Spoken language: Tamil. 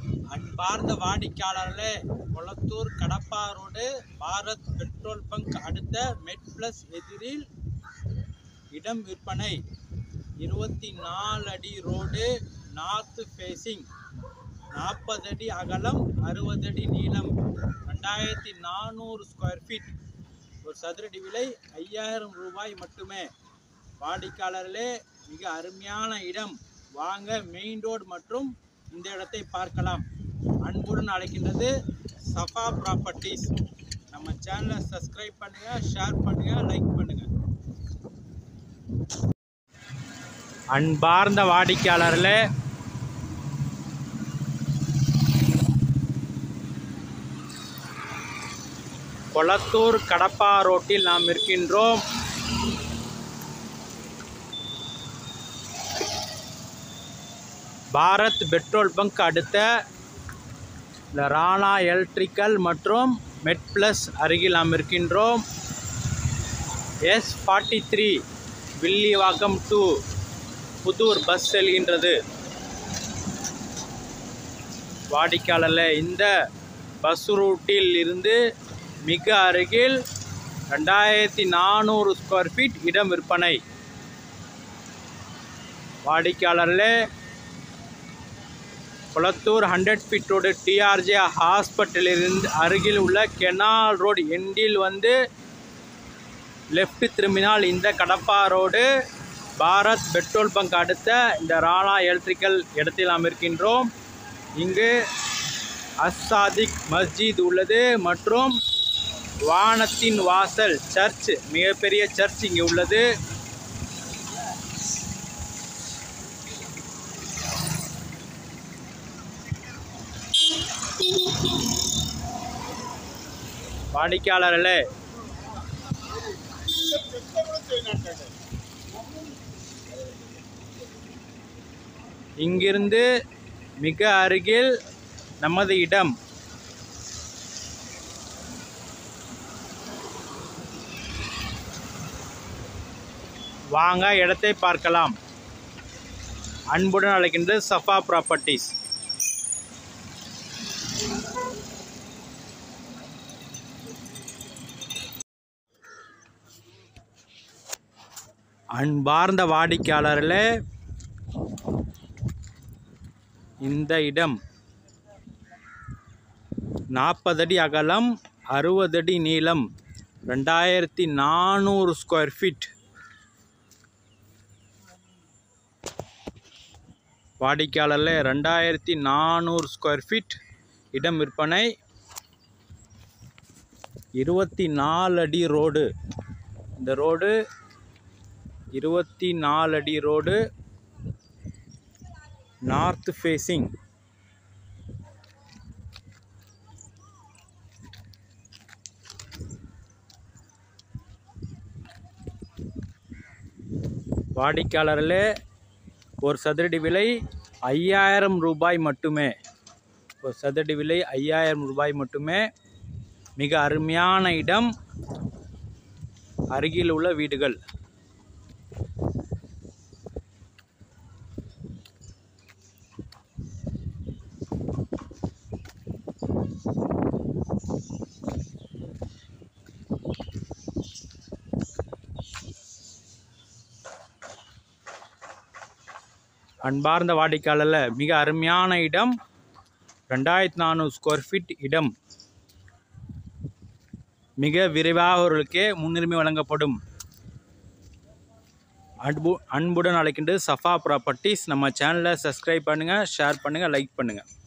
அன்பார்ந்த வாடிக்கையாளர்களே Kolathur Kadapa road Bharat petrol bunk அடுத்த மெட் பிளஸ் எதிரில் இடம் விற்பனை இருபத்தி நாலு அடி ரோடு நார்த் ஃபேஸிங் நாற்பது அடி அகலம் அறுபது அடி நீளம் ரெண்டாயிரத்தி நானூறு ஸ்கொயர் ஃபீட் ஒரு சதுரடி விலை ஐயாயிரம் ரூபாய் மட்டுமே வாடிக்கையாளர்களே மிக அருமையான இடம் வாங்க மெயின் ரோடு மற்றும் இந்த இடத்தை பார்க்கலாம் அன்புடன் அழைக்கின்றது சஃபா ப்ராப்பர்ட்டிஸ் நம்ம சேனலை சப்ஸ்கிரைப் பண்ணுங்க ஷேர் பண்ணுங்க லைக் பண்ணுங்க அன்பார்ந்த வாடிக்கையாளர்களே கொளத்தூர் கடப்பா ரோட்டில் நாம் இருக்கின்றோம் பாரத் பெட்ரோல் பங்க் அடுத்த இந்த ராணா எலக்ட்ரிக்கல் மற்றும் மெட் ப்ளஸ் அருகில் நாம் இருக்கின்றோம் S forty three Villivakkam to Puthur bus செல்கின்றது வாடிக்கையாளரில் இந்த பஸ் ரூட்டில் இருந்து மிக அருகில் ரெண்டாயிரத்தி நானூறு ஸ்கொயர் ஃபீட் இடம் விற்பனை வாடிக்கையாளர்களே Kolathur hundred feet road TRJ ஹாஸ்பிட்டலிருந்து அருகில் உள்ள கெனால் ரோடு எண்டில் வந்து லெஃப்ட் திரும்பினால் இந்த Kadapa road Bharat petrol bunk அடுத்த இந்த ராணா எலக்ட்ரிக்கல் இடத்தில் நாம் இருக்கின்றோம் இங்கு அஸ்ஸாதிக் மஸ்ஜித் உள்ளது மற்றும் வானத்தின் வாசல் சர்ச் மிகப்பெரிய சர்ச் இங்கே உள்ளது வாடிக்கையாளர்களே இங்கிருந்து மிக அருகில் நமது இடம் வாங்க இடத்தை பார்க்கலாம் அன்புடன் அழைக்கின்றது சஃபா ப்ராப்பர்ட்டிஸ் அன்பார்ந்த வாடிக்கையாளர்களே இந்த இடம் நாற்பது அடி அகலம் அறுபது அடி நீளம் ரெண்டாயிரத்தி நானூறு ஸ்கொயர் ஃபீட் வாடிக்கையாளரில் ரெண்டாயிரத்தி நானூறு ஸ்கொயர் ஃபீட் இடம் விற்பனை இருபத்தி நாலு அடி ரோடு இந்த ரோடு இருபத்தி நாலு அடி ரோடு நார்த் ஃபேஸிங் வாடிக்கையாளர்களே ஒரு சதுரடி விலை ஐயாயிரம் ரூபாய் மட்டுமே ஒரு சதுரடி விலை ஐயாயிரம் ரூபாய் மட்டுமே மிக அருமையான இடம் அருகில் உள்ள வீடுகள் அன்பார்ந்த வாடிக்கையாளரில் மிக அருமையான இடம் ரெண்டாயிரத்தி நானூறு ஸ்கொயர் ஃபீட் இடம் மிக விரைவாக அவர்களுக்கே முன்னுரிமை வழங்கப்படும் அன்பு அன்புடன் அழைக்கின்றது சஃபா ப்ராப்பர்ட்டிஸ் நம்ம சேனலை சப்ஸ்கிரைப் பண்ணுங்கள் ஷேர் பண்ணுங்கள் லைக் பண்ணுங்கள்